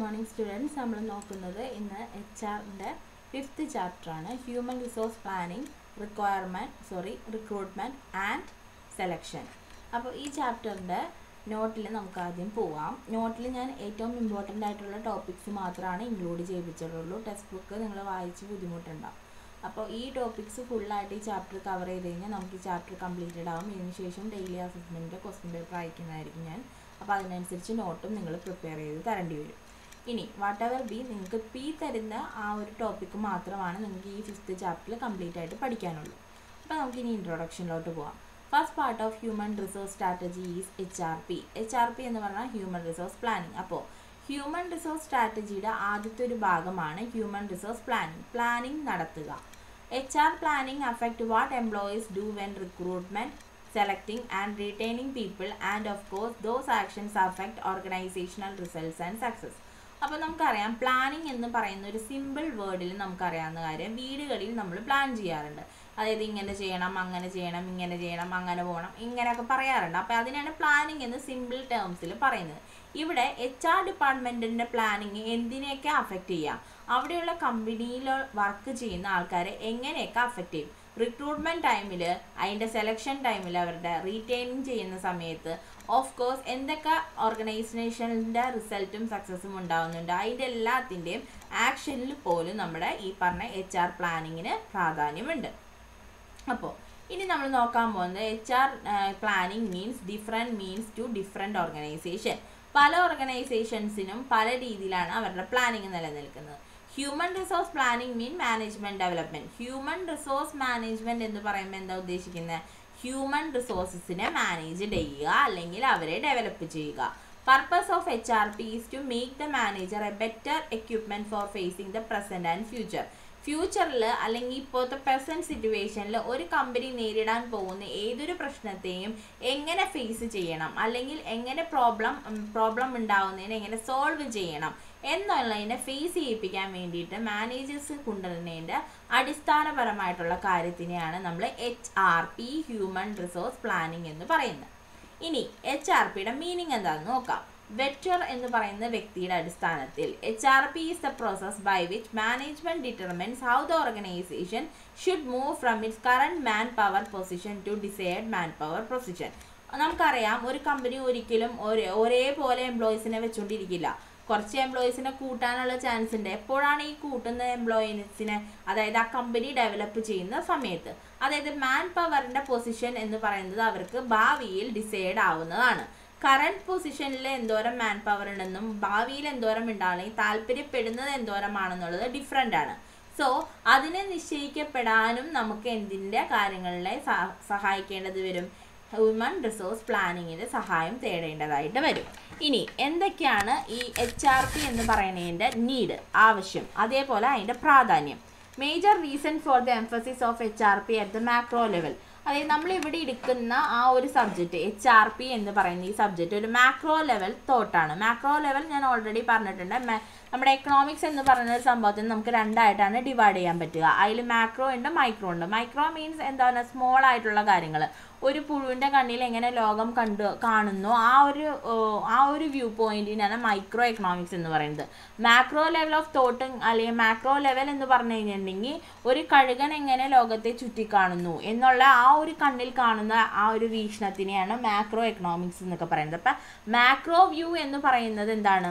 Morning students നമ്മൾ നോക്കുന്നത് ഇന്ന് എച്ച് ആറിൻ്റെ ഫിഫ്ത്ത് ചാപ്റ്ററാണ് human resource planning requirement sorry recruitment and selection അപ്പോൾ ഈ ചാപ്റ്ററിൻ്റെ നോട്ടിൽ നമുക്ക് ആദ്യം പോവാം നോട്ടിൽ ഞാൻ ഏറ്റവും ഇമ്പോർട്ടൻ്റ് ആയിട്ടുള്ള ടോപ്പിക്സ് മാത്രമാണ് ഇൻക്ലൂഡ് ചെയ്യിപ്പിച്ചിട്ടുള്ളൂ ടെക്സ്റ്റ് ബുക്ക് നിങ്ങൾ വായിച്ച് ബുദ്ധിമുട്ടുണ്ടാവും അപ്പോൾ ഈ ടോപ്പിക്സ് ഫുള്ളായിട്ട് ഈ ചാപ്റ്റർ കവർ ചെയ്ത് കഴിഞ്ഞാൽ നമുക്ക് ഈ ചാപ്റ്റർ കംപ്ലീറ്റഡ് ആവും ഇതിന് ശേഷം ഡെയിലി അസസ്മെൻറ്റ് ക്വസ്റ്റ്യൻ പേപ്പർ അയക്കുന്നതായിരിക്കും ഞാൻ അപ്പോൾ അതിനനുസരിച്ച് നോട്ടും നിങ്ങൾ പ്രിപ്പയർ ചെയ്ത് തരേണ്ടി വരും ഇനി വാട്ട് എവർ ബി നിങ്ങൾക്ക് പി തരുന്ന ആ ഒരു ടോപ്പിക്ക് മാത്രമാണ് നിങ്ങൾക്ക് ഈ ഫിഫ്ത്ത് ചാപ്റ്ററിൽ കംപ്ലീറ്റ് ആയിട്ട് പഠിക്കാനുള്ളൂ അപ്പോൾ നമുക്ക് ഇനി ഇൻട്രൊഡക്ഷനിലോട്ട് പോവാം first part of human resource strategy is H R P H R P എന്ന് പറഞ്ഞാൽ ഹ്യൂമൻ റിസോഴ്സ് പ്ലാനിങ് അപ്പോൾ ഹ്യൂമൻ റിസോഴ്സ് സ്ട്രാറ്റജിയുടെ ആദ്യത്തെ ഒരു ഭാഗമാണ് ഹ്യൂമൻ റിസോഴ്സ് പ്ലാനിങ് പ്ലാനിങ് നടത്തുക H R planning affect what employees do when recruitment selecting and retaining people and of course those actions affect organisational results and success അപ്പോൾ നമുക്കറിയാം planning എന്ന് പറയുന്ന ഒരു സിമ്പിൾ വേർഡിൽ നമുക്കറിയാവുന്ന കാര്യം വീടുകളിൽ നമ്മൾ പ്ലാൻ ചെയ്യാറുണ്ട് അതായത് ഇങ്ങനെ ചെയ്യണം അങ്ങനെ ചെയ്യണം ഇങ്ങനെ ചെയ്യണം അങ്ങനെ പോകണം ഇങ്ങനെയൊക്കെ പറയാറുണ്ട് അപ്പോൾ അതിനാണ് പ്ലാനിങ് എന്ന് സിമ്പിൾ ടേംസിൽ പറയുന്നത് ഇവിടെ എച്ച് ആർ ഡിപ്പാർട്ട്മെൻറ്റിൻ്റെ പ്ലാനിങ് എന്തിനെയൊക്കെ അഫക്റ്റ് ചെയ്യാം അവിടെയുള്ള കമ്പനിയിൽ വർക്ക് ചെയ്യുന്ന ആൾക്കാരെ എങ്ങനെയൊക്കെ അഫക്റ്റ് ചെയ്യും റിക്രൂട്ട്മെൻറ്റ് ടൈമിൽ അതിൻ്റെ സെലക്ഷൻ ടൈമിൽ അവരുടെ റീറ്റെയിനിങ് ചെയ്യുന്ന സമയത്ത് ഓഫ് കോഴ്സ് എന്തൊക്കെ ഓർഗനൈസേഷൻ്റെ റിസൾട്ടും സക്സസ്സും ഉണ്ടാകുന്നുണ്ട് അതിൻ്റെ എല്ലാത്തിൻ്റെയും ആക്ഷനിൽ പോലും നമ്മുടെ ഈ പറഞ്ഞ എച്ച് ആർ പ്ലാനിങ്ങിന് പ്രാധാന്യമുണ്ട് അപ്പോൾ ഇനി നമ്മൾ നോക്കാൻ പോകുന്നത് H R planning means different means to different organisation പല ഓർഗനൈസേഷൻസിനും പല രീതിയിലാണ് അവരുടെ പ്ലാനിങ് നിലനിൽക്കുന്നത് human resource planning mean management development human resource management എന്ന് പറയുമ്പോൾ എന്താ ഉദ്ദേശിക്കുന്നത് ഹ്യൂമൻ റിസോഴ്സസിനെ മാനേജ് ചെയ്യുക അല്ലെങ്കിൽ അവരെ ഡെവലപ്പ് ചെയ്യുക purpose of H R P is to make the manager a better equipment for facing the present and future ഫ്യൂച്ചറിൽ അല്ലെങ്കിൽ ഇപ്പോഴത്തെ പ്രസൻറ്റ് സിറ്റുവേഷനിൽ ഒരു കമ്പനി നേരിടാൻ പോകുന്ന ഏതൊരു പ്രശ്നത്തെയും എങ്ങനെ ഫേസ് ചെയ്യണം അല്ലെങ്കിൽ എങ്ങനെ പ്രോബ്ലം പ്രോബ്ലം ഉണ്ടാകുന്നതിനെ എങ്ങനെ സോൾവ് ചെയ്യണം എന്നുള്ളതിനെ ഫേസ് ചെയ്യിപ്പിക്കാൻ വേണ്ടിയിട്ട് മാനേജേഴ്സ് കൊണ്ടുവരുന്നതിൻ്റെ അടിസ്ഥാനപരമായിട്ടുള്ള കാര്യത്തിനെയാണ് നമ്മൾ H R P human resource planning എന്ന് പറയുന്നത് ഇനി എച്ച് ആർ പിയുടെ മീനിങ് എന്താണെന്ന് നോക്കാം വെറ്റർ എന്ന് പറയുന്ന വ്യക്തിയുടെ അടിസ്ഥാനത്തിൽ H R P is the process by which management determines how the organisation should move from its current man power position to decide man power position നമുക്കറിയാം ഒരു കമ്പനി ഒരിക്കലും ഒരേ ഒരേപോലെ എംപ്ലോയീസിനെ വെച്ചുകൊണ്ടിരിക്കില്ല കുറച്ച് എംപ്ലോയീസിനെ കൂട്ടാനുള്ള ചാൻസ് ഉണ്ട് എപ്പോഴാണ് ഈ കൂട്ടുന്ന എംപ്ലോയീസിനെ അതായത് ആ കമ്പനി ഡെവലപ്പ് ചെയ്യുന്ന സമയത്ത് അതായത് മാൻ പവറിൻ്റെ പൊസിഷൻ എന്ന് പറയുന്നത് അവർക്ക് ഭാവിയിൽ ഡിസൈഡ് ആവുന്നതാണ് കറണ്ട് പൊസിഷനിൽ എന്തോരം മാൻ പവർ ഉണ്ടെന്നും ഭാവിയിൽ എന്തോരം ഉണ്ടാകണമെങ്കിൽ താല്പര്യപ്പെടുന്നത് എന്തോരമാണെന്നുള്ളത് ഡിഫറെൻ്റ് ആണ് സോ അതിനെ നിശ്ചയിക്കപ്പെടാനും നമുക്ക് എന്തിൻ്റെ കാര്യങ്ങളിലെ സഹായിക്കേണ്ടത് വരും ഹ്യൂമൻ റിസോഴ്സ് പ്ലാനിങ്ങിൻ്റെ സഹായം തേടേണ്ടതായിട്ട് വരും ഇനി എന്തൊക്കെയാണ് ഈ എച്ച് ആർ പി എന്ന് പറയുന്നതിൻ്റെ നീഡ് ആവശ്യം അതേപോലെ അതിൻ്റെ പ്രാധാന്യം major reason for the emphasis of H R P at the macro level അതായത് നമ്മൾ ഇവിടെ എടുക്കുന്ന ആ ഒരു സബ്ജക്റ്റ് എച്ച് ആർ പി എന്ന് പറയുന്ന ഈ സബ്ജക്റ്റ് ഒരു മാക്രോ ലെവൽ തോട്ടാണ് മാക്രോ ലെവൽ ഞാൻ ഓൾറെഡി പറഞ്ഞിട്ടുണ്ട് നമ്മുടെ എക്കണോമിക്സ് എന്ന് പറയുന്ന ഒരു സംഭവത്തിന് നമുക്ക് രണ്ടായിട്ടാണ് ഡിവൈഡ് ചെയ്യാൻ പറ്റുക അതിൽ മാക്രോ ഉണ്ട് മൈക്രോ ഉണ്ട് മൈക്രോ മീൻസ് എന്താണ് സ്മോൾ ആയിട്ടുള്ള കാര്യങ്ങൾ ഒരു പുഴുവിൻ്റെ കണ്ണിൽ എങ്ങനെ ലോകം കണ്ടു കാണുന്നു ആ ഒരു ആ ഒരു വ്യൂ പോയിന്റിനാണ് മൈക്രോ എക്കണോമിക്സ് എന്ന് പറയുന്നത് മാക്രോ ലെവൽ ഓഫ് തോട്ട് അല്ലെങ്കിൽ മാക്രോ ലെവൽ എന്ന് പറഞ്ഞു കഴിഞ്ഞിട്ടുണ്ടെങ്കിൽ ഒരു കഴുകൻ എങ്ങനെ ലോകത്തെ ചുറ്റിക്കാണുന്നു എന്നുള്ള ആ ഒരു കണ്ണിൽ കാണുന്ന ആ ഒരു വീക്ഷണത്തിനെയാണ് മാക്രോ എക്കണോമിക്സ് എന്നൊക്കെ പറയുന്നത് അപ്പം മാക്രോ വ്യൂ എന്ന് പറയുന്നത് എന്താണ്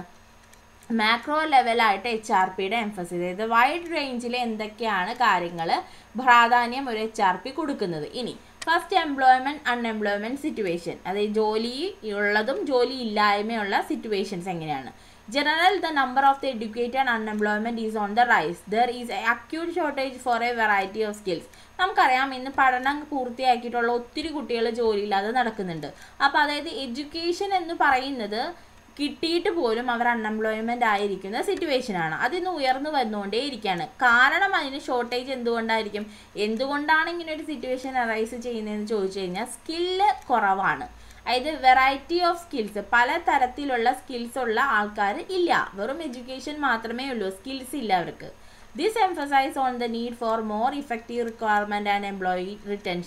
മാക്രോ ലെവലായിട്ട് എച്ച് ആർ പിയുടെ എംഫസിസ് ചെയ്ത് വൈഡ് റേഞ്ചിൽ എന്തൊക്കെയാണ് കാര്യങ്ങൾ പ്രാധാന്യം ഒരു എച്ച് ആർ പി കൊടുക്കുന്നത് ഇനി ഫസ്റ്റ് എംപ്ലോയ്മെൻറ്റ് അൺഎംപ്ലോയ്മെൻറ്റ് സിറ്റുവേഷൻ അതായത് ജോലി ഉള്ളതും ജോലി ഇല്ലായ്മയുള്ള സിറ്റുവേഷൻസ് എങ്ങനെയാണ് general the number of the educated unemployment is on the rise there is a acute shortage for a variety of skills നമുക്കറിയാം ഇന്ന് പഠനം പൂർത്തിയാക്കിയിട്ടുള്ള ഒത്തിരി കുട്ടികൾ ജോലിയില്ലാതെ നടക്കുന്നുണ്ട് അപ്പോൾ അതായത് എഡ്യൂക്കേഷൻ എന്ന് പറയുന്നത് കിട്ടിയിട്ട് പോലും അവർ അൺഎംപ്ലോയ്മെൻ്റ് ആയിരിക്കുന്ന സിറ്റുവേഷനാണ് അതിന്ന് ഉയർന്നു വന്നുകൊണ്ടേ ഇരിക്കുകയാണ് കാരണം അതിന് ഷോർട്ടേജ് എന്തുകൊണ്ടായിരിക്കും എന്തുകൊണ്ടാണ് ഇങ്ങനെ ഒരു സിറ്റുവേഷൻ അറൈസ് ചെയ്യുന്നതെന്ന് ചോദിച്ചു കഴിഞ്ഞാൽ സ്കില്ല് കുറവാണ് അതായത് വെറൈറ്റി ഓഫ് സ്കിൽസ് പല തരത്തിലുള്ള സ്കിൽസ് ഉള്ള ആൾക്കാർ ഇല്ല വെറും എഡ്യൂക്കേഷൻ മാത്രമേ ഉള്ളൂ സ്കിൽസ് ഇല്ല അവർക്ക് this emphasise on the need for more effective requirement and employee retention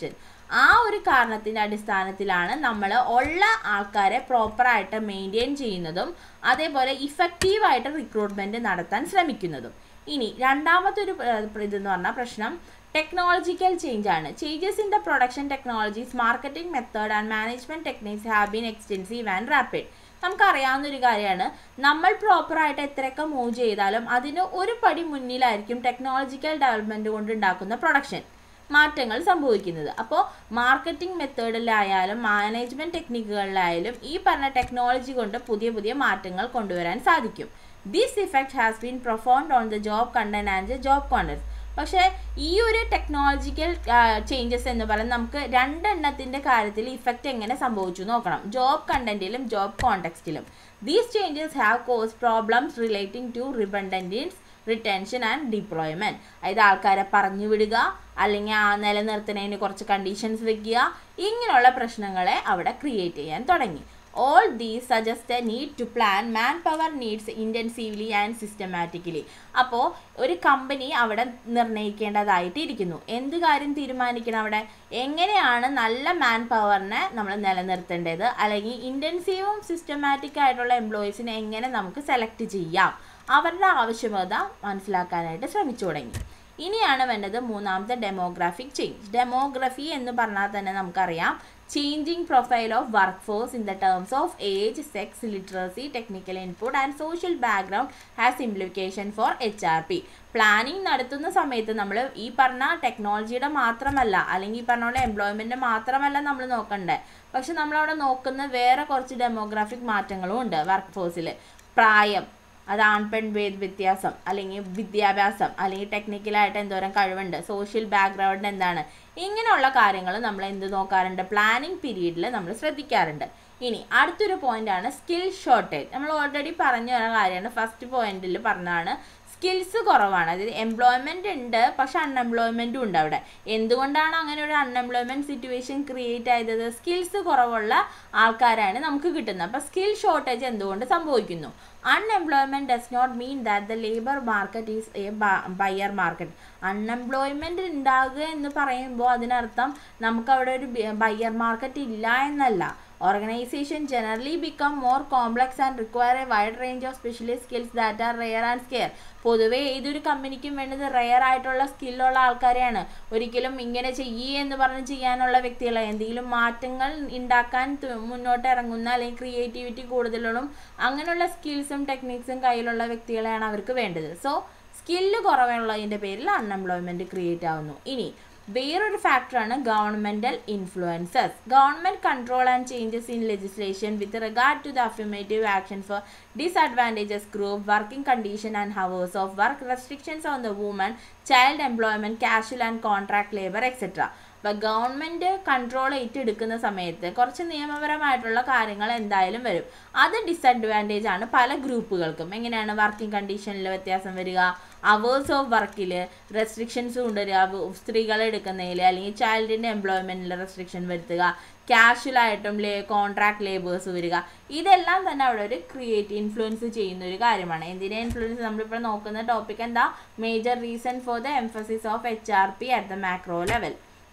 ആ ഒരു കാരണത്തിൻ്റെ അടിസ്ഥാനത്തിലാണ് നമ്മൾ ഉള്ള ആൾക്കാരെ പ്രോപ്പറായിട്ട് മെയിൻറ്റെയിൻ ചെയ്യുന്നതും അതേപോലെ ഇഫക്റ്റീവായിട്ട് റിക്രൂട്ട്മെൻറ്റ് നടത്താൻ ശ്രമിക്കുന്നതും ഇനി രണ്ടാമത്തെ ഒരു ഇതെന്ന് പറഞ്ഞാൽ പ്രശ്നം ടെക്നോളജിക്കൽ ചേഞ്ച് ആണ് changes in the production technologies marketing method and management techniques have been extensive and rapid നമുക്കറിയാവുന്ന ഒരു കാര്യമാണ് നമ്മൾ പ്രോപ്പറായിട്ട് എത്രയൊക്കെ മൂവ് ചെയ്താലും അതിന് ഒരു പടി മുന്നിലായിരിക്കും ടെക്നോളജിക്കൽ ഡെവലപ്മെൻറ്റ് കൊണ്ട് ഉണ്ടാക്കുന്ന പ്രൊഡക്ഷൻ മാറ്റങ്ങൾ സംഭവിക്കുന്നത് അപ്പോൾ മാർക്കറ്റിംഗ് മെത്തേഡിലായാലും മാനേജ്മെൻറ്റ് ടെക്നിക്കുകളിലായാലും ഈ പറഞ്ഞ ടെക്നോളജി കൊണ്ട് പുതിയ പുതിയ മാറ്റങ്ങൾ കൊണ്ടുവരാൻ സാധിക്കും this effect has been profound on the job content and job content പക്ഷേ ഈ ഒരു ടെക്നോളജിക്കൽ ചേഞ്ചസ് എന്ന് പറയുന്നത് നമുക്ക് രണ്ടെണ്ണത്തിൻ്റെ കാര്യത്തിൽ ഇഫക്റ്റ് എങ്ങനെ സംഭവിച്ചു നോക്കണം ജോബ് കണ്ടന്റിലും ജോബ് കോണ്ടെക്സ്റ്റിലും these changes have cause problems relating to redundancies retention and deployment അതായത് ആൾക്കാരെ പറഞ്ഞു വിടുക അല്ലെങ്കിൽ ആ നിലനിർത്തുന്നതിന് കുറച്ച് കണ്ടീഷൻസ് വെക്കുക ഇങ്ങനെയുള്ള പ്രശ്നങ്ങളെ അവിടെ ക്രിയേറ്റ് ചെയ്യാൻ തുടങ്ങി all these suggest a need to plan man power needs intensively and systematically അപ്പോൾ ഒരു കമ്പനി അവിടെ നിർണ്ണയിക്കേണ്ടതായിട്ട് ഇരിക്കുന്നു എന്ത് കാര്യം തീരുമാനിക്കണം അവിടെ എങ്ങനെയാണ് നല്ല മാൻ പവറിനെ നമ്മൾ നിലനിർത്തേണ്ടത് അല്ലെങ്കിൽ ഇൻറ്റൻസീവും സിസ്റ്റമാറ്റിക് ആയിട്ടുള്ള എംപ്ലോയീസിനെ എങ്ങനെ നമുക്ക് സെലക്ട് ചെയ്യാം അവരുടെ ആവശ്യകത മനസ്സിലാക്കാനായിട്ട് ശ്രമിച്ചു തുടങ്ങി ഇനിയാണ് വേണ്ടത് മൂന്നാമത്തെ ഡെമോഗ്രാഫിക് ചേഞ്ച് ഡെമോഗ്രഫി എന്ന് പറഞ്ഞാൽ തന്നെ നമുക്കറിയാം changing profile of work force in the terms of age sex literacy technical input and social background has implication for H R P planning നടത്തുന്ന സമയത്ത് നമ്മൾ ഈ പറഞ്ഞ ടെക്നോളജിയുടെ മാത്രമല്ല അല്ലെങ്കിൽ ഈ പറഞ്ഞ പോലെ എംപ്ലോയ്മെൻറ്റ് മാത്രമല്ല നമ്മൾ നോക്കണ്ടേ പക്ഷെ നമ്മളവിടെ നോക്കുന്ന വേറെ കുറച്ച് ഡെമോഗ്രാഫിക് മാറ്റങ്ങളും ഉണ്ട് വർക്ക് ഫോഴ്സിൽ പ്രായം അത് ആൺ പെൺ ഭേദ വ്യത്യാസം അല്ലെങ്കിൽ വിദ്യാഭ്യാസം അല്ലെങ്കിൽ ടെക്നിക്കലായിട്ട് എന്തോരം കഴിവുണ്ട് സോഷ്യൽ ബാക്ക്ഗ്രൗണ്ട് എന്താണ് ഇങ്ങനെയുള്ള കാര്യങ്ങൾ നമ്മൾ എന്ത് നോക്കാറുണ്ട് പ്ലാനിങ് പീരീഡിൽ നമ്മൾ ശ്രദ്ധിക്കാറുണ്ട് ഇനി അടുത്തൊരു പോയിന്റാണ് സ്കിൽ ഷോർട്ടേജ് നമ്മൾ ഓൾറെഡി പറഞ്ഞ ഒരു കാര്യമാണ് ഫസ്റ്റ് പോയിന്റിൽ പറഞ്ഞതാണ് സ്കിൽസ് കുറവാണ് അതായത് എംപ്ലോയ്മെൻ്റ് ഉണ്ട് പക്ഷെ അൺഎംപ്ലോയ്മെൻറ്റും ഉണ്ട് അവിടെ എന്തുകൊണ്ടാണ് അങ്ങനെ ഒരു അൺഎംപ്ലോയ്മെൻറ്റ് സിറ്റുവേഷൻ ക്രിയേറ്റ് ആയത് സ്കിൽസ് കുറവുള്ള ആൾക്കാരാണ് നമുക്ക് കിട്ടുന്നത് അപ്പോൾ സ്കിൽ ഷോർട്ടേജ് എന്തുകൊണ്ട് സംഭവിക്കുന്നു unemployment does not mean that the labour market is a buyer market unemployment ഉണ്ടാകുക എന്ന് പറയുമ്പോൾ അതിനർത്ഥം നമുക്ക് അവിടെ ഒരു ബയർ മാർക്കറ്റ് ഇല്ല എന്നല്ല organisation generally become more complex and require a wide range of specialist skills that are rare and scarce പൊതുവേ ഏതൊരു കമ്പനിക്കും വേണ്ടത് റെയർ ആയിട്ടുള്ള സ്കില്ലുള്ള ആൾക്കാരെയാണ് ഒരിക്കലും ഇങ്ങനെ ചെയ്യേ എന്ന് പറഞ്ഞ് ചെയ്യാനുള്ള വ്യക്തികളെ എന്തെങ്കിലും മാറ്റങ്ങൾ ഉണ്ടാക്കാൻ മുന്നോട്ട് ഇറങ്ങുന്ന അല്ലെങ്കിൽ ക്രിയേറ്റിവിറ്റി കൂടുതലുള്ളതും അങ്ങനെയുള്ള സ്കിൽസും ടെക്നിക്സും കയ്യിലുള്ള വ്യക്തികളെയാണ് അവർക്ക് വേണ്ടത് സോ സ്കില്ല് കുറവുള്ളതിൻ്റെ പേരിൽ അൺഎംപ്ലോയ്മെൻറ്റ് ക്രിയേറ്റ് ആവുന്നു ഇനി വേറൊരു ഫാക്ടറാണ് governmental influences government control and changes in legislation with regard to the affirmative action for disadvantages group working condition and hours of work restrictions on the woman child employment casual and contract labour etcetera അപ്പോൾ government control ഏറ്റെടുക്കുന്ന സമയത്ത് കുറച്ച് നിയമപരമായിട്ടുള്ള കാര്യങ്ങൾ എന്തായാലും വരും അത് disadvantage ആണ് പല ഗ്രൂപ്പുകൾക്കും എങ്ങനെയാണ് വർക്കിംഗ് കണ്ടീഷനിൽ വ്യത്യാസം വരിക അവേഴ്സ് ഓഫ് വർക്കിൽ റെസ്ട്രിക്ഷൻസ് കൊണ്ടുവരിക സ്ത്രീകളെ എടുക്കുന്നതിൽ അല്ലെങ്കിൽ ചൈൽഡിൻ്റെ എംപ്ലോയ്മെൻറ്റിൽ റെസ്ട്രിക്ഷൻ വരുത്തുക കാഷ്വലായിട്ടും ലേ കോൺട്രാക്ട് ലേബേഴ്സ് വരിക ഇതെല്ലാം തന്നെ അവിടെ ഒരു ക്രിയേറ്റ് ഇൻഫ്ലുവൻസ് ചെയ്യുന്ന ഒരു കാര്യമാണ് എന്തിനെ ഇൻഫ്ലുവൻസ് നമ്മളിപ്പോൾ നോക്കുന്ന ടോപ്പിക് എന്താ major reason for the emphasis of H R P at the macro level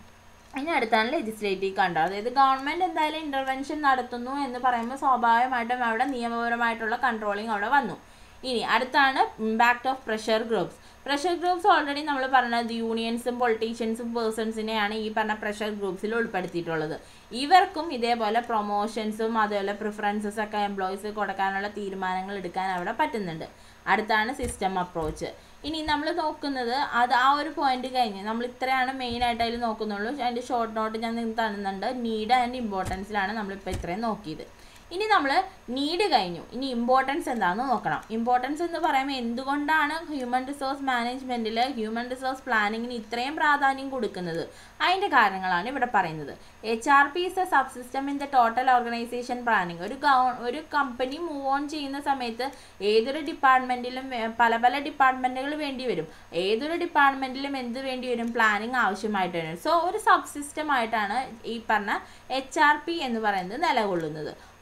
ഇനി അടുത്താണ് ലെജിസ്ലേറ്റീവ് കൺട്രോൾ അതായത് ഗവൺമെൻറ് എന്തായാലും ഇൻ്റർവെൻഷൻ നടത്തുന്നു എന്ന് പറയുമ്പോൾ സ്വാഭാവികമായിട്ടും അവിടെ നിയമപരമായിട്ടുള്ള കൺട്രോളിങ് അവിടെ വന്നു ഇനി അടുത്താണ് impact of pressure groups pressure groups already നമ്മൾ പറഞ്ഞത് യൂണിയൻസും പൊളിറ്റീഷ്യൻസും പേഴ്സൺസിനെയാണ് ഈ പറഞ്ഞ പ്രഷർ ഗ്രൂപ്പ്സിൽ ഉൾപ്പെടുത്തിയിട്ടുള്ളത് ഇവർക്കും ഇതേപോലെ പ്രൊമോഷൻസും അതുപോലെ പ്രിഫറൻസസ് ഒക്കെ എംപ്ലോയീസ് കൊടുക്കാനുള്ള തീരുമാനങ്ങൾ എടുക്കാൻ അവിടെ പറ്റുന്നുണ്ട് അടുത്താണ് സിസ്റ്റം അപ്രോച്ച് ഇനി നമ്മൾ നോക്കുന്നത് അത് ആ ഒരു പോയിന്റ് കഴിഞ്ഞ് നമ്മൾ ഇത്രയാണ് മെയിൻ ആയിട്ട് അതിൽ നോക്കുന്നുള്ളൂ അതിൻ്റെ ഷോർട്ട് നോട്ട് ഞാൻ നിങ്ങൾക്ക് തരുന്നുണ്ട് നീഡ് ആൻഡ് ഇമ്പോർട്ടൻസിലാണ് നമ്മളിപ്പോൾ ഇത്രയും നോക്കിയത് ഇനി നമ്മൾ നീഡ് കഴിഞ്ഞു ഇനി ഇമ്പോർട്ടൻസ് എന്താണെന്ന് നോക്കണം ഇമ്പോർട്ടൻസ് എന്ന് പറയുമ്പോൾ എന്തുകൊണ്ടാണ് ഹ്യൂമൻ റിസോഴ്സ് മാനേജ്മെൻറ്റിൽ ഹ്യൂമൻ റിസോഴ്സ് പ്ലാനിങ്ങിന് ഇത്രയും പ്രാധാന്യം കൊടുക്കുന്നത് അതിൻ്റെ കാരണങ്ങളാണ് ഇവിടെ പറയുന്നത് H R P is a subsystem in the total organisation planning ഒരു ഗവ ഒരു കമ്പനി മൂവ് ഓൺ ചെയ്യുന്ന സമയത്ത് ഏതൊരു ഡിപ്പാർട്ട്മെൻറ്റിലും പല പല ഡിപ്പാർട്ട്മെൻറ്റുകൾ വേണ്ടി വരും ഏതൊരു ഡിപ്പാർട്ട്മെൻറ്റിലും എന്ത് വേണ്ടി വരും പ്ലാനിങ് ആവശ്യമായിട്ട് വരും സോ ഒരു സബ് സിസ്റ്റം ആയിട്ടാണ് ഈ പറഞ്ഞ എച്ച് ആർ പി എന്ന് പറയുന്നത് നിലകൊള്ളുന്നത്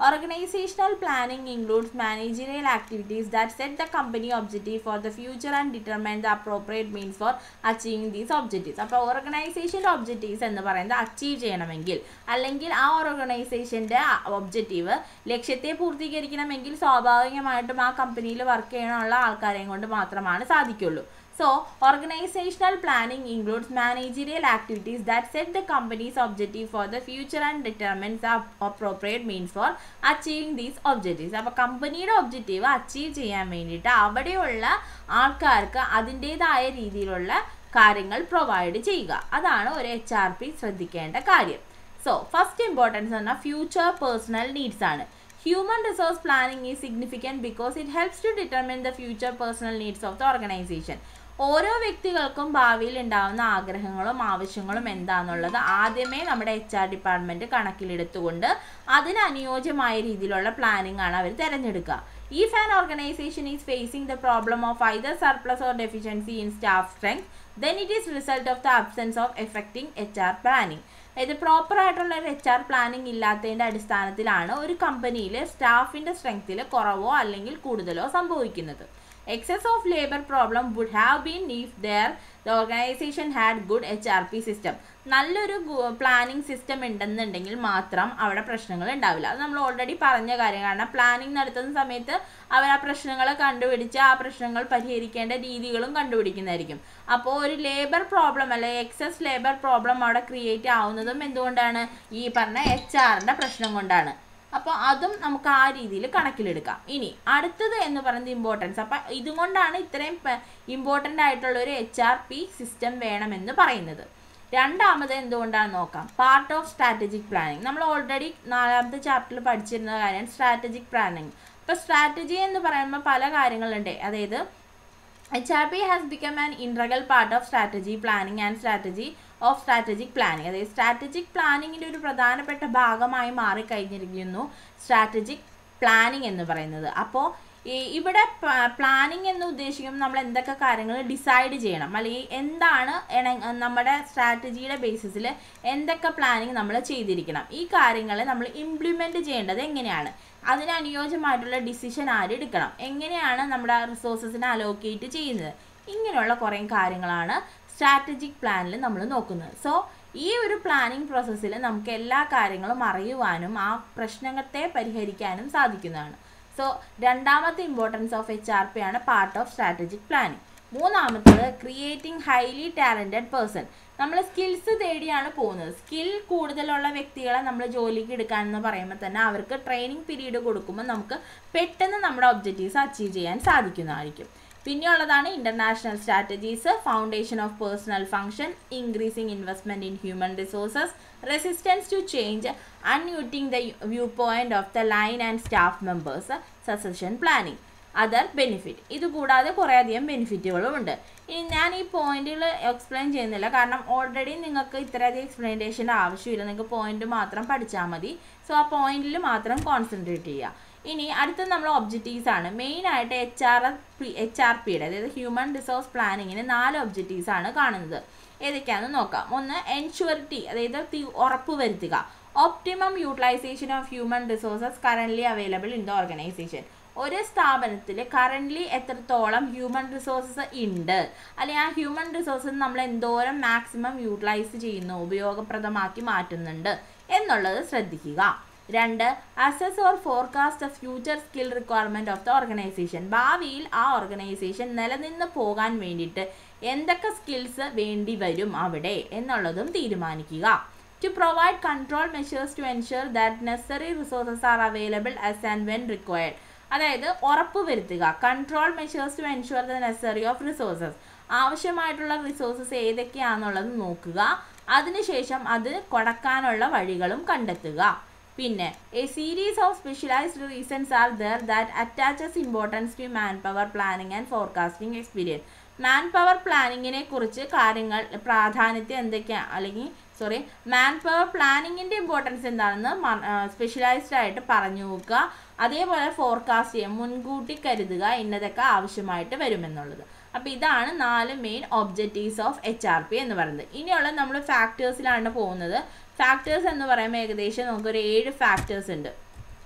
Organizational planning includes managerial activities that set the company objective for the future and determine the appropriate means for achieving these objectives. അപ്പോൾ ഓർഗനൈസേഷൻ്റെ ഒബ്ജക്റ്റീവ്സ് എന്ന് പറയുന്നത് അച്ചീവ് ചെയ്യണമെങ്കിൽ അല്ലെങ്കിൽ ആ ഓർഗനൈസേഷൻ്റെ ഒബ്ജക്റ്റീവ് ലക്ഷ്യത്തെ പൂർത്തീകരിക്കണമെങ്കിൽ സ്വാഭാവികമായിട്ടും ആ കമ്പനിയിൽ വർക്ക് ചെയ്യാനുള്ള ആൾക്കാരെയും കൊണ്ട് മാത്രമാണ് സാധിക്കുള്ളൂ So, organizational planning includes managerial activities that set the company's objective for the future and determines the appropriate means for achieving these objectives. അപ്പോൾ കമ്പനിയുടെ ഒബ്ജക്റ്റീവ് അച്ചീവ് ചെയ്യാൻ വേണ്ടിയിട്ട് അവിടെയുള്ള ആൾക്കാർക്ക് അതിൻ്റേതായ രീതിയിലുള്ള കാര്യങ്ങൾ പ്രൊവൈഡ് ചെയ്യുക അതാണ് ഒരു എച്ച് ആർ പി ശ്രദ്ധിക്കേണ്ട കാര്യം സോ ഫസ്റ്റ് ഇമ്പോർട്ടൻസ് പറഞ്ഞാൽ ഫ്യൂച്ചർ പേഴ്സണൽ നീഡ്സ് ആണ് human resource planning is significant because it helps to determine the future personnel needs of the organisation ഓരോ വ്യക്തികൾക്കും ഭാവിയിൽ ഉണ്ടാകുന്ന ആഗ്രഹങ്ങളും ആവശ്യങ്ങളും എന്താണെന്നുള്ളത് ആദ്യമേ നമ്മുടെ എച്ച് ആർ ഡിപ്പാർട്ട്മെൻറ്റ് കണക്കിലെടുത്തുകൊണ്ട് അതിന് അനുയോജ്യമായ രീതിയിലുള്ള പ്ലാനിംഗ് ആണ് അവർ തിരഞ്ഞെടുക്കുക If an organization is facing the problem of either surplus or deficiency in staff strength, then it is result of the absence of effective HR planning. അതായത് പ്രോപ്പർ ആയിട്ടുള്ള ഒരു H R planning ഇല്ലാത്തതിൻ്റെ അടിസ്ഥാനത്തിലാണ് ഒരു കമ്പനിയിൽ സ്റ്റാഫിൻ്റെ സ്ട്രെങ്ത്തിൽ കുറവോ അല്ലെങ്കിൽ കൂടുതലോ സംഭവിക്കുന്നത് excess of labour problem would have been if there the organisation had good H R P system നല്ലൊരു പ്ലാനിങ് സിസ്റ്റം ഉണ്ടെന്നുണ്ടെങ്കിൽ മാത്രം അവിടെ പ്രശ്നങ്ങൾ ഉണ്ടാവില്ല അത് നമ്മൾ ഓൾറെഡി പറഞ്ഞ കാര്യം കാരണം പ്ലാനിങ് നടത്തുന്ന സമയത്ത് അവർ ആ പ്രശ്നങ്ങൾ കണ്ടുപിടിച്ച് ആ പ്രശ്നങ്ങൾ പരിഹരിക്കേണ്ട രീതികളും കണ്ടുപിടിക്കുന്നതായിരിക്കും അപ്പോൾ ഒരു ലേബർ പ്രോബ്ലം അല്ലെ എക്സസ് ലേബർ പ്രോബ്ലം അവിടെ ക്രിയേറ്റ് ആവുന്നതും എന്തുകൊണ്ടാണ് ഈ പറഞ്ഞ എച്ച് ആറിൻ്റെ പ്രശ്നം കൊണ്ടാണ് അപ്പോൾ അതും നമുക്ക് ആ രീതിയിൽ കണക്കിലെടുക്കാം ഇനി അടുത്തത് എന്ന് പറയുന്നത് ഇമ്പോർട്ടൻസ് അപ്പം ഇതുകൊണ്ടാണ് ഇത്രയും ഇമ്പോർട്ടൻ്റ് ആയിട്ടുള്ള ഒരു എച്ച് ആർ പി സിസ്റ്റം വേണമെന്ന് പറയുന്നത് രണ്ടാമത് എന്തുകൊണ്ടാണ് നോക്കാം പാർട്ട് ഓഫ് സ്ട്രാറ്റജിക് പ്ലാനിങ് നമ്മൾ ഓൾറെഡി നാലാമത്തെ ചാപ്റ്ററിൽ പഠിച്ചിരുന്ന കാര്യമാണ് സ്ട്രാറ്റജിക് പ്ലാനിങ് അപ്പോൾ സ്ട്രാറ്റജി എന്ന് പറയുമ്പോൾ പല കാര്യങ്ങളുണ്ട് അതായത് H R P has become an integral part of strategy planning and strategy of strategic planning അതായത് സ്ട്രാറ്റജിക് പ്ലാനിങ്ങിൻ്റെ ഒരു പ്രധാനപ്പെട്ട ഭാഗമായി മാറിക്കഴിഞ്ഞിരിക്കുന്നു സ്ട്രാറ്റജിക് പ്ലാനിങ് എന്ന് പറയുന്നത് അപ്പോൾ ഈ ഇവിടെ പ്ലാനിങ് എന്ന് ഉദ്ദേശിക്കുമ്പോൾ നമ്മൾ എന്തൊക്കെ കാര്യങ്ങൾ ഡിസൈഡ് ചെയ്യണം അല്ലെങ്കിൽ എന്താണ് ഇണ- നമ്മുടെ സ്ട്രാറ്റജിയുടെ ബേസിസിൽ എന്തൊക്കെ പ്ലാനിങ് നമ്മൾ ചെയ്തിരിക്കണം ഈ കാര്യങ്ങൾ നമ്മൾ ഇംപ്ലിമെൻറ്റ് ചെയ്യേണ്ടത് എങ്ങനെയാണ് അതിന് അനുയോജ്യമായിട്ടുള്ള ഡിസിഷൻ ആര് എടുക്കണം എങ്ങനെയാണ് നമ്മുടെ റിസോഴ്സസിനെ അലോക്കേറ്റ് ചെയ്യുന്നത് ഇങ്ങനെയുള്ള കുറേ കാര്യങ്ങളാണ് സ്ട്രാറ്റജിക് പ്ലാനിൽ നമ്മൾ നോക്കുന്നത് സോ ഈ ഒരു പ്ലാനിങ് പ്രോസസ്സിൽ നമുക്ക് എല്ലാ കാര്യങ്ങളും അറിയുവാനും ആ പ്രശ്നത്തെ പരിഹരിക്കാനും സാധിക്കുന്നതാണ് സോ രണ്ടാമത്തെ importance of H R P ആണ് പാർട്ട് ഓഫ് സ്ട്രാറ്റജിക് പ്ലാനിങ് മൂന്നാമത്തത് ക്രിയേറ്റിംഗ് ഹൈലി ടാലൻറ്റഡ് പേഴ്സൺ നമ്മൾ സ്കിൽസ് തേടിയാണ് പോകുന്നത് സ്കിൽ കൂടുതലുള്ള വ്യക്തികളെ നമ്മൾ ജോലിക്ക് എടുക്കാനെന്ന് പറയുമ്പോൾ തന്നെ അവർക്ക് ട്രെയിനിങ് പീരീഡ് കൊടുക്കുമ്പോൾ നമുക്ക് പെട്ടെന്ന് നമ്മുടെ ഒബ്ജക്റ്റീവ്സ് അച്ചീവ് ചെയ്യാൻ സാധിക്കുന്നതായിരിക്കും പിന്നെയുള്ളതാണ് international strategies foundation of personnel function increasing investment in human resources resistance to change uprooting the view point of the line and staff members succession planning other benefit ഇതുകൂടാതെ കുറേയധികം ബെനിഫിറ്റുകളും ഉണ്ട് ഇനി ഞാൻ ഈ പോയിന്റുകൾ എക്സ്പ്ലെയിൻ ചെയ്യുന്നില്ല കാരണം ഓൾറെഡി നിങ്ങൾക്ക് ഇത്രയധികം എക്സ്പ്ലനേഷൻ്റെ ആവശ്യമില്ല നിങ്ങൾക്ക് പോയിന്റ് മാത്രം പഠിച്ചാൽ മതി സോ ആ പോയിന്റിൽ മാത്രം കോൺസെൻട്രേറ്റ് ചെയ്യുക ഇനി അടുത്ത നമ്മൾ ഒബ്ജക്റ്റീവ്സ് ആണ് മെയിൻ ആയിട്ട് H R P H R പിയുടെ അതായത് ഹ്യൂമൻ റിസോഴ്സ് പ്ലാനിങ്ങിന് നാല് ഒബ്ജക്റ്റീവ്സ് ആണ് കാണുന്നത് ഏതൊക്കെയാണെന്ന് നോക്കാം ഒന്ന് എൻഷുവറിറ്റി അതായത് തി- ഉറപ്പ് വരുത്തുക optimum utilisation of human resources currently available in the organisation ഒരു സ്ഥാപനത്തിൽ കറൻ്റ്ലി എത്രത്തോളം ഹ്യൂമൻ റിസോഴ്സസ് ഉണ്ട് അല്ലെങ്കിൽ ആ ഹ്യൂമൻ റിസോഴ്സസ് നമ്മൾ എന്തോരം മാക്സിമം യൂട്ടിലൈസ് ചെയ്യുന്നു ഉപയോഗപ്രദമാക്കി മാറ്റുന്നുണ്ട് എന്നുള്ളത് ശ്രദ്ധിക്കുക രണ്ട് assess or forecast of future skill requirement of the organisation ഭാവിയിൽ ആ ഓർഗനൈസേഷൻ നിലനിന്ന് പോകാൻ വേണ്ടിയിട്ട് എന്തൊക്കെ സ്കിൽസ് വേണ്ടി വരും അവിടെ എന്നുള്ളതും തീരുമാനിക്കുക to provide control measures to ensure that necessary resources are available as and when required അതായത് ഉറപ്പ് വരുത്തുക control measures to ensure the necessary of resources ആവശ്യമായിട്ടുള്ള റിസോഴ്സസ് ഏതൊക്കെയാണെന്നുള്ളത് നോക്കുക അതിനുശേഷം അത് കൊടുക്കാനുള്ള വഴികളും കണ്ടെത്തുക പിന്നെ a series of specialised reasons are there that attaches importance to man power planning and forecasting experience man power പ്ലാനിങ്ങിനെ കുറിച്ച് കാര്യങ്ങൾ പ്രാധാന്യത്തെ എന്തൊക്കെയാണ് അല്ലെങ്കിൽ സോറി മാൻ പവർ പ്ലാനിങ്ങിൻ്റെ ഇമ്പോർട്ടൻസ് എന്താണെന്ന് സ്പെഷ്യലൈസ്ഡ് ആയിട്ട് പറഞ്ഞു നോക്കുക അതേപോലെ ഫോർകാസ്റ്റ് ചെയ്യാം മുൻകൂട്ടി കരുതുക എന്നതൊക്കെ ആവശ്യമായിട്ട് വരുമെന്നുള്ളത് അപ്പോൾ ഇതാണ് നാല് main objectives of H R P എന്ന് പറയുന്നത് ഇനിയുള്ള നമ്മൾ ഫാക്ടേഴ്സിലാണ് പോകുന്നത് ഫാക്ടേഴ്സ് എന്ന് പറയുമ്പോൾ ഏകദേശം നമുക്കൊരു ഏഴ് ഫാക്ടേഴ്സ് ഉണ്ട്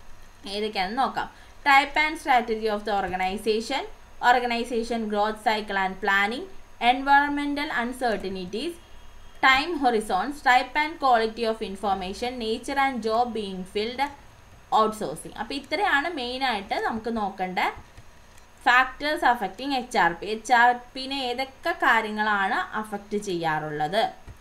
ഏതൊക്കെയാണെന്ന് നോക്കാം type and strategy of the organisation organisation growth cycle and planning environmental uncertainties time horizons type and quality of information nature and job being filled outsourcing അപ്പോൾ ഇത്രയാണ് മെയിനായിട്ട് നമുക്ക് നോക്കേണ്ട factors affecting H R P H R പിനെ ഏതൊക്കെ കാര്യങ്ങളാണ് affect ചെയ്യാറുള്ളത്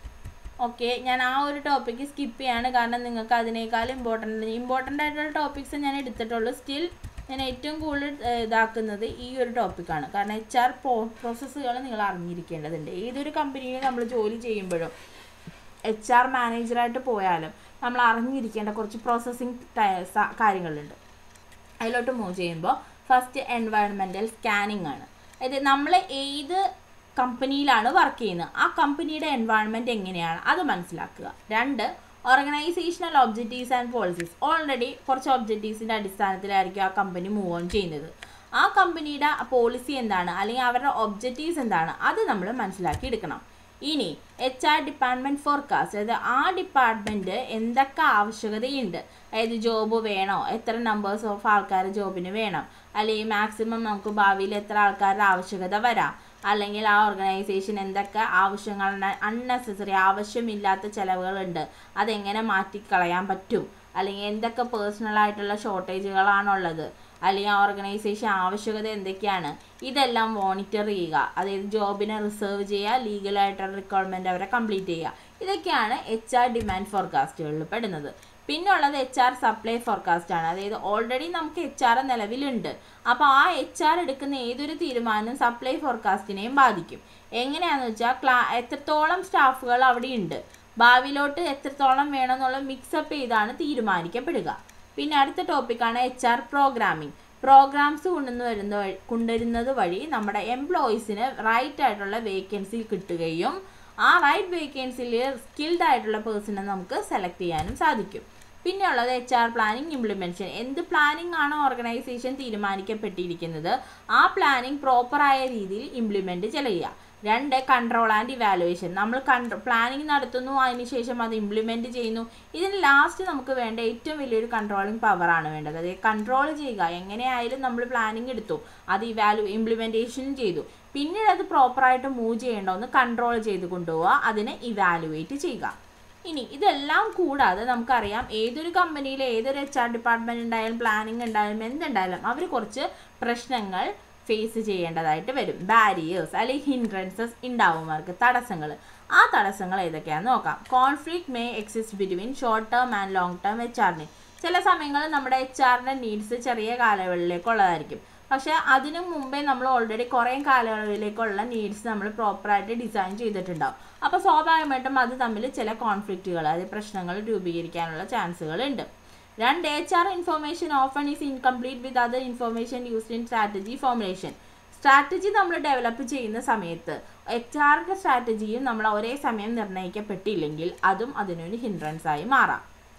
okay ഞാൻ ആ ഒരു ടോപ്പിക്ക് സ്കിപ്പ് ചെയ്യാണ് കാരണം നിങ്ങൾക്ക് അതിനേക്കാൾ ഇമ്പോർട്ടൻ്റ് ഇമ്പോർട്ടൻ്റ് ആയിട്ടുള്ള ടോപ്പിക്സ് ഞാൻ എടുത്തിട്ടുള്ളൂ സ്റ്റിൽ ഞാൻ ഏറ്റവും കൂടുതൽ ഏഹ്, ഇതാക്കുന്നത് ഈ ഒരു ടോപ്പിക്കാണ് കാരണം എച്ച് ആർ പ്രോ പ്രോസസ്സുകൾ നിങ്ങൾ അറിഞ്ഞിരിക്കേണ്ടതുണ്ട് ഏതൊരു കമ്പനിയിൽ നമ്മൾ ജോലി ചെയ്യുമ്പോഴും എച്ച് ആർ മാനേജറായിട്ട് പോയാലും നമ്മൾ അറിഞ്ഞിരിക്കേണ്ട കുറച്ച് പ്രോസസ്സിങ് കാര്യങ്ങളുണ്ട് അതിലോട്ട് മൂവ് ചെയ്യുമ്പോൾ ഫസ്റ്റ് എൻവയൺമെൻറ്റൽ സ്കാനിങ് ആണ് അതായത് നമ്മൾ ഏത് കമ്പനിയിലാണ് വർക്ക് ചെയ്യുന്നത് ആ കമ്പനിയുടെ എൻവയൺമെൻറ്റ് എങ്ങനെയാണ് അത് മനസ്സിലാക്കുക രണ്ട് organisational objectives and policies already കുറച്ച് ഒബ്ജക്റ്റീവ്സിൻ്റെ അടിസ്ഥാനത്തിലായിരിക്കും ആ കമ്പനി മൂവ് ഓൺ ചെയ്യുന്നത് ആ കമ്പനിയുടെ പോളിസി എന്താണ് അല്ലെങ്കിൽ അവരുടെ ഒബ്ജക്റ്റീവ്സ് എന്താണ് അത് നമ്മൾ മനസ്സിലാക്കി എടുക്കണം ഇനി എച്ച് ആർ ഡിപ്പാർട്ട്മെൻറ്റ് ഫോർകാസ്റ്റ് അതായത് ആ ഡിപ്പാർട്ട്മെൻറ്റ് എന്തൊക്കെ ആവശ്യകതയുണ്ട് അതായത് ജോബ് വേണോ എത്ര നമ്പേഴ്സ് ഓഫ് ആൾക്കാർ ജോബിന് വേണം അല്ലെങ്കിൽ മാക്സിമം നമുക്ക് ഭാവിയിൽ എത്ര ആൾക്കാരുടെ ആവശ്യകത വരാം അല്ലെങ്കിൽ ആ ഓർഗനൈസേഷൻ എന്തൊക്കെ ആവശ്യങ്ങളുണ്ട് അൺനെസസറി ആവശ്യമില്ലാത്ത ചിലവുകളുണ്ട് അതെങ്ങനെ മാറ്റിക്കളയാൻ പറ്റും അല്ലെങ്കിൽ എന്തൊക്കെ പേഴ്സണൽ ആയിട്ടുള്ള ഷോർട്ടേജുകളാണുള്ളത് അല്ലെങ്കിൽ ആ ഓർഗനൈസേഷൻ ആവശ്യകത എന്തൊക്കെയാണ് ഇതെല്ലാം മോണിറ്റർ ചെയ്യുക അതായത് ജോബിനെ റിസർവ് ചെയ്യുക ലീഗലായിട്ടുള്ള റിക്വയർമെൻറ്റ് അവരെ കംപ്ലീറ്റ് ചെയ്യുക ഇതൊക്കെയാണ് എച്ച് ആർ ഡിമാൻഡ് ഫോർകാസ്റ്റുകളിൽ പെടുന്നത് പിന്നെ ഉള്ളത് എച്ച് ആർ സപ്ലൈ ഫോർകാസ്റ്റ് ആണ് അതായത് ഓൾറെഡി നമുക്ക് എച്ച് ആർ നിലവിലുണ്ട് അപ്പോൾ ആ എച്ച് ആർ എടുക്കുന്ന ഏതൊരു തീരുമാനവും സപ്ലൈ ഫോർകാസ്റ്റിനെയും ബാധിക്കും എങ്ങനെയാണെന്ന് വെച്ചാൽ ക്ലാ എത്രത്തോളം സ്റ്റാഫുകൾ അവിടെ ഉണ്ട് ഭാവിയിലോട്ട് എത്രത്തോളം വേണമെന്നുള്ള മിക്സപ്പ് ചെയ്താണ് തീരുമാനിക്കപ്പെടുക പിന്നെ അടുത്ത ടോപ്പിക്കാണ് എച്ച് ആർ പ്രോഗ്രാമിംഗ് പ്രോഗ്രാംസ് കൊണ്ടുവന്ന് വരുന്ന വഴി കൊണ്ടുവരുന്നത് വഴി നമ്മുടെ എംപ്ലോയീസിന് റൈറ്റ് ആയിട്ടുള്ള വേക്കൻസി കിട്ടുകയും ആ റൈറ്റ് വേക്കൻസിയിൽ സ്കിൽഡ് ആയിട്ടുള്ള പേഴ്സണെ നമുക്ക് സെലക്ട് ചെയ്യാനും സാധിക്കും പിന്നെ ഉള്ളത് എച്ച് ആർ പ്ലാനിങ് ഇംപ്ലിമെൻഷൻ എന്ത് പ്ലാനിങ് ആണോ ഓർഗനൈസേഷൻ തീരുമാനിക്കപ്പെട്ടിരിക്കുന്നത് ആ പ്ലാനിങ് പ്രോപ്പറായ രീതിയിൽ ഇംപ്ലിമെൻറ്റ് ചെയ്യുക രണ്ട് കൺട്രോൾ ആൻഡ് ഇവാലുവേഷൻ നമ്മൾ കൺട്രോ പ്ലാനിങ് നടത്തുന്നു അതിനുശേഷം അത് ഇംപ്ലിമെൻറ്റ് ചെയ്യുന്നു ഇതിന് ലാസ്റ്റ് നമുക്ക് വേണ്ട ഏറ്റവും വലിയൊരു കൺട്രോളിങ് പവറാണ് വേണ്ടത് അതായത് കൺട്രോൾ ചെയ്യുക എങ്ങനെയായാലും നമ്മൾ പ്ലാനിങ് എടുത്തു അത് ഇവാലു ഇംപ്ലിമെൻറ്റേഷൻ ചെയ്തു പിന്നീട് അത് പ്രോപ്പറായിട്ട് മൂവ് ചെയ്യേണ്ടതെന്ന് കൺട്രോൾ ചെയ്ത് കൊണ്ടുപോവുക അതിനെ ഇവാലുവേറ്റ് ചെയ്യുക ഇനി ഇതെല്ലാം കൂടാതെ നമുക്കറിയാം ഏതൊരു കമ്പനിയിൽ ഏതൊരു എച്ച് ആർ ഡിപ്പാർട്ട്മെൻറ്റ് ഉണ്ടായാലും പ്ലാനിങ് ഉണ്ടായാലും എന്തുണ്ടായാലും അവർ കുറച്ച് പ്രശ്നങ്ങൾ ഫേസ് ചെയ്യേണ്ടതായിട്ട് വരും ബാരിയേഴ്സ് അല്ലെങ്കിൽ ഹിൻഡ്രൻസസ് ഉണ്ടാവും അവർക്ക് തടസ്സങ്ങൾ ആ തടസ്സങ്ങൾ ഏതൊക്കെയാണെന്ന് നോക്കാം conflict may exist between short term and long term H ആറിന് ചില സമയങ്ങളിൽ നമ്മുടെ എച്ച് ആറിൻ്റെ നീഡ്സ് ചെറിയ കാലയളവിലേക്കുള്ളതായിരിക്കും പക്ഷേ അതിനു മുമ്പേ നമ്മൾ ഓൾറെഡി കുറേ കാലയളവിലേക്കുള്ള നീഡ്സ് നമ്മൾ പ്രോപ്പറായിട്ട് ഡിസൈൻ ചെയ്തിട്ടുണ്ടാവും അപ്പോൾ സ്വാഭാവികമായിട്ടും അത് തമ്മിൽ ചില കോൺഫ്ലിക്റ്റുകൾ അതായത് പ്രശ്നങ്ങൾ രൂപീകരിക്കാനുള്ള ചാൻസുകൾ ഉണ്ട് രണ്ട് H R information often is incomplete with other information used in strategy formulation strategy നമ്മൾ ഡെവലപ്പ് ചെയ്യുന്ന സമയത്ത് എച്ച് ആറിൻ്റെ സ്ട്രാറ്റജിയും നമ്മൾ ഒരേ സമയം നിർണ്ണയിക്കപ്പെട്ടില്ലെങ്കിൽ അതും അതിനൊരു ഹിൻഡ്രൻസ് ആയി മാറാം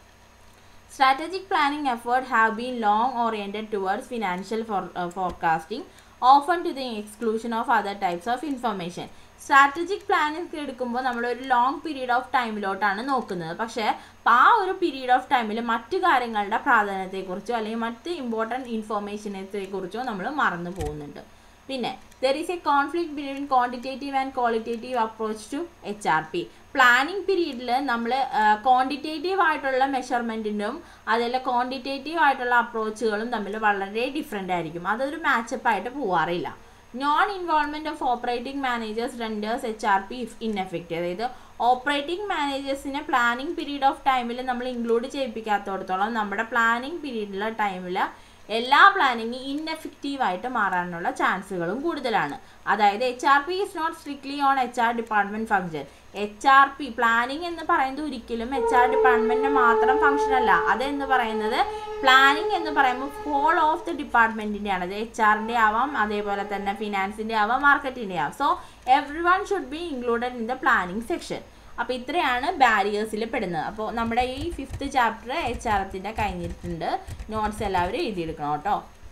Strategic planning effort have been long oriented towards financial for, uh, forecasting, often to the exclusion of other types of information. Strategic planning എടുക്കുമ്പോൾ നമ്മൾ ഒരു ലോങ് പീരീഡ് ഓഫ് ടൈമിലോട്ടാണ് നോക്കുന്നത് പക്ഷേ ആ ഒരു പീരീഡ് ഓഫ് ടൈമിൽ മറ്റു കാര്യങ്ങളുടെ പ്രാധാന്യത്തെക്കുറിച്ചോ അല്ലെങ്കിൽ മറ്റ് ഇമ്പോർട്ടൻറ്റ് ഇൻഫോർമേഷനെക്കുറിച്ചോ നമ്മൾ മറന്നു പോകുന്നുണ്ട് പിന്നെ there is a conflict between quantitative and qualitative approach to H R P planning പീരീഡിൽ നമ്മൾ ക്വാണ്ടിറ്റേറ്റീവ് ആയിട്ടുള്ള മെഷർമെൻറ്റിനും അതിലെ ക്വാണ്ടിറ്റേറ്റീവ് ആയിട്ടുള്ള അപ്രോച്ചുകളും തമ്മിൽ വളരെ ഡിഫറെൻ്റ് ആയിരിക്കും അതൊരു മാച്ചപ്പ് ആയിട്ട് പോവാറില്ല non involvement of operating managers renders H R P ineffective അതായത് ഓപ്പറേറ്റിംഗ് മാനേജേഴ്സിനെ പ്ലാനിങ് പീരീഡ് ഓഫ് ടൈമിൽ നമ്മൾ ഇൻക്ലൂഡ് ചെയ്യിപ്പിക്കാത്തടത്തോളം നമ്മുടെ പ്ലാനിങ് പീരീഡിലെ ടൈമിൽ എല്ലാ പ്ലാനിങ് ഇൻഎഫക്റ്റീവ് ആയിട്ട് മാറാനുള്ള ചാൻസുകളും കൂടുതലാണ് അതായത് H R P is not strictly on H R department function H R P planning എന്ന് പറയുന്നത് ഒരിക്കലും എച്ച് ആർ ഡിപ്പാർട്ട്മെൻറ്റിന് മാത്രം ഫംഗ്ഷൻ അല്ല അതെന്ന് പറയുന്നത് പ്ലാനിങ് എന്ന് പറയുമ്പോൾ ഹോൾ ഓഫ് ദി ഡിപ്പാർട്ട്മെൻറ്റിൻ്റെയാണ് അത് എച്ച് ആറിൻ്റെ ആവാം അതേപോലെ തന്നെ ഫിനാൻസിൻ്റെ ആവാം മാർക്കറ്റിൻ്റെ ആവാം so everyone should be included in the planning section അപ്പോൾ ഇത്രയാണ് ബാരിയേഴ്സിൽ പെടുന്നത് അപ്പോൾ നമ്മുടെ ഈ ഫിഫ്ത്ത് ചാപ്റ്റർ എച്ച് ആർ എത്തിൻ്റെ കഴിഞ്ഞിട്ടുണ്ട് നോട്ട്സ് എല്ലാവരും എഴുതിയെടുക്കണം കേട്ടോ